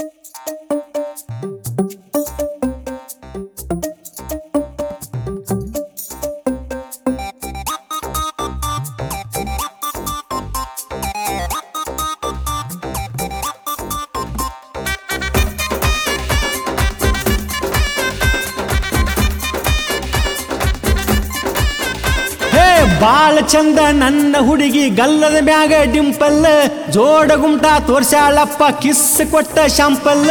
ಹೇ ಬಾಳ ಚಂದ ನನ್ನ ಹುಡುಗಿ ಗಲ್ಲದ ಮ್ಯಾಗ ಡಿಂಪಲ್ ಜೋಡ ಗುಮ್ಟ ತೋರ್ಸ್ಯಾಳಪ್ಪ ಕಿಸ್ ಕೊಟ್ಟ ಶಾಂಪಲ್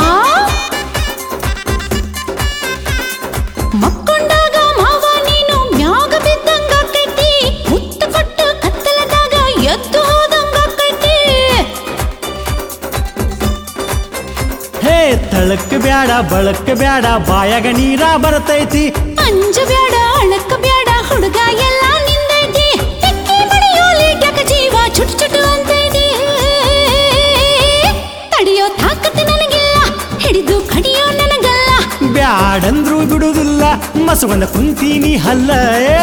ಮಕ್ಕೊಂಡಾಗ ಮಾವ ನೀನು ಮ್ಯಾಗ ಬಿದ್ದಂಗ ಆಕೈತಿ ಮುತ್ತ ಕೊಟ್ಟು ಕತ್ತಲದಾಗ ಎದ್ದು ಹೋದಂಗ ಆಕೈತಿ ಹೇ ತಳಕ್ ಬ್ಯಾಡ ಬಳಕ್ ಬ್ಯಾಡ ಬಾಯಾಗ ನೀರ ಬರ್ತೈತಿ ಅಂಜ ಬ್ಯಾಡ ಅಳಕ ಬ್ಯಾಡ ಹುಡುಗ ಎಲ್ಲ ನಿಂದೈತಿ ಟಿಕ್ಕಿ ಮಣಿಯೋ ಲೇಟ್ಯಾಕ ಜೀವ ಚುಟ್ ಚುಟು ಅಂತೈತಿ ತಡಿಯೋ ತಾಕತ್ತು ನನಗಿಲ್ಲ ಹಿಡಿದು ಕಡಿಯೋ ನನಗಲ್ಲ ಬ್ಯಾಡಂದ್ರೂ ಬಿಡುದಿಲ್ಲ ಮಸಗೊಂಡ ಕುಂತೀನಿ ಹಲ್ಲ ಏ.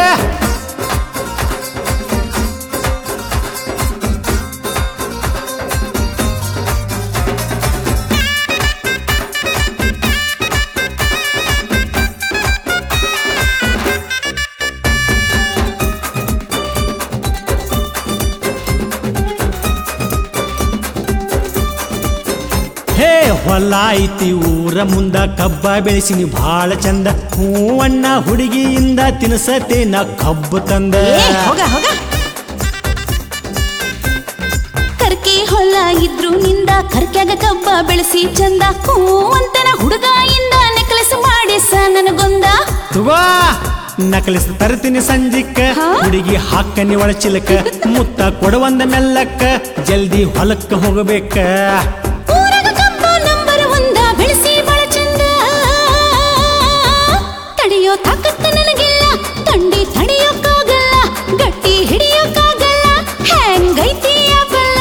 ಹೇ ಹೊಲ ಐತಿ ಊರ ಮುಂದ ಕಬ್ಬ ಬೆಳೆಸಿನಿ ಭಾಳ ಚಂದ ಹೂವಣ್ಣ ಹುಡುಗಿಯಿಂದ ತಿನ್ಸತೇನ ಕಬ್ಬು ತಂದ ಏ, ಹೋಗ ಹೋಗ ಕರ್ಕೆ ಹೊಲ ಇದ್ರು ನಿಂದ ಕರ್ಕ್ಯಾಗ ಕಬ್ಬ ಬೆಳೆಸಿ ಚಂದ ಹೂ ಅಂತನ ಹುಡುಗ ಇಂದ ನೆಕ್ಲೆಸ್ ಮಾಡಿಸ ನನಗೊಂದ ತಗೋ ನಕಲಿಸ್ ತರ್ತೀನಿ ಸಂಜಿಕ್ಕ ಹಾ? ಹುಡುಗಿ ಹಾಕನಿ ಒಳ ಚಿಲಕ ಮುತ್ತ ಕೊಡುವಂದ ಮೆಲ್ಲಕ್ಕ ಜಲ್ದಿ ಹೊಲಕ್ಕ ಹೋಗಬೇಕ ಊರಾಗ ಕಬ್ಬ ನಂಬರ್ ಒಂದ ಬೆಳೆಸಿ ಬಾಳ ಚಂದ ತಡಿಯೋ ತಾಕತ್ತು ನನಗಿಲ್ಲ ತಂಡಿ ತಡಿಯೋಕ್ಕಾಗಲ್ಲ ಗಟ್ಟಿ ಹಿಡಿಯೋಕ್ಕಾಗಲ್ಲ ಹೆಂಗೈತಿ ಆ ಬಲ್ಲ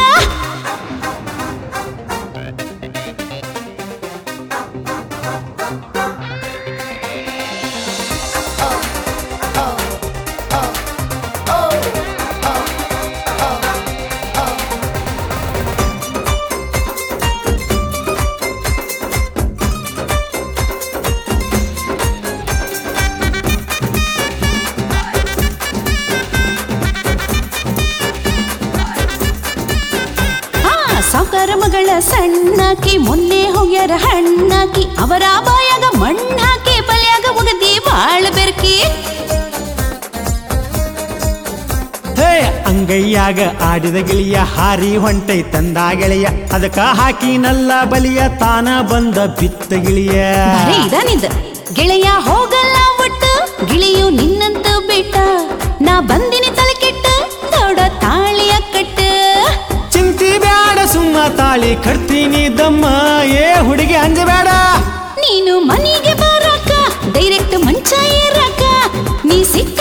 ಆ ಸಾವುಕಾರ ಮಗಳ ಸಣ್ಣಾಕಿ ಮೊನ್ನೆ ಹೋಗ್ಯಾರ ಹಣ್ಣಾಕಿ ಅವರ ಬಾಯಾಗ ಮಣ್ಣಾಕಿ ಬಲ್ಯಾಗ ಒಗದಿ ಬಾಳ ಬೆರ್ಕಿ ಹೇ ಅಂಗೈಯಾಗ ಆಡಿದ ಗಿಳಿಯ ಹಾರಿ ಹೊಂಟೈ ತಂದ ಗೆಳೆಯ ಅದಕ್ಕ ಹಾಕಿ ನಲ್ಲ ಬಲಿಯ ತಾನ ಬಂದ ಬಿತ್ತ ಗಿಳಿಯ ಬರೀ ಇದಾನಿದ್ ಗೆಳೆಯ ಹೋಗಲ್ಲ ಒಟ್ಟು ಗಿಳಿಯು ನಿನ್ನಂತ ಬಿಟ್ಟ ನಾ ಬಂದಿನಿ ತಲೆ ಕೆಟ್ಟ ದೊಡ್ಡ ತಾಳಿಯ ಕಟ್ಟ ಚಿಂತಿ ಬ್ಯಾಡ ಸುಮ್ಮ ತಾಳಿ ಕಟ್ತೀನಿ ದಮ್ಮ ಏ ಹುಡುಗಿ ಅಂಜಬೇಡ ನೀನು ಮನೆಗೆ ಬರಾಕ ಡೈರೆಕ್ಟ್ ಮಂಚ ಏರಾಕ ನೀ ಸಿಕ್ಕ